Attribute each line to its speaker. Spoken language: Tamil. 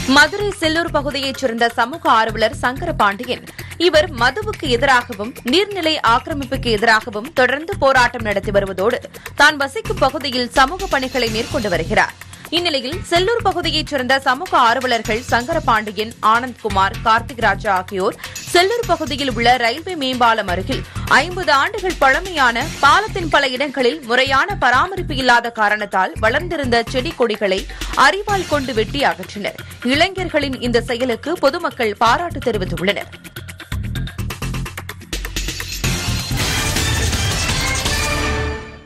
Speaker 1: மதுரை செல்லூர் பகுதியைச் சேர்ந்த சமூக ஆர்வலர் சங்கர பாண்டியன் இவர் மதுவுக்கு எதிராகவும் நீர்நிலை ஆக்கிரமிப்புக்கு எதிராகவும் தொடர்ந்து போராட்டம் நடத்தி வருவதோடு தான் வசிக்கும் பகுதியில் சமூக பணிகளை மேற்கொண்டு வருகிறார் இந்நிலையில் செல்லூர் பகுதியைச் சேர்ந்த சமூக ஆர்வலர்கள் சங்கர பாண்டியன் ஆனந்த்குமார் கார்த்திக் ராஜா ஆகியோர் செல்லூர் பகுதியில் உள்ள ரயில்வே மேம்பாலம் அருகில் ஐம்பது ஆண்டுகள் பழமையான பாலத்தின் பல இடங்களில் முறையான பராமரிப்பு இல்லாத காரணத்தால் வளர்ந்திருந்த செடி கொடிகளை அரிவாள் கொண்டு வெட்டி அகற்றினர் இளைஞர்களின் இந்த செயலுக்கு பொதுமக்கள் பாராட்டு தெரிவித்துள்ளனர்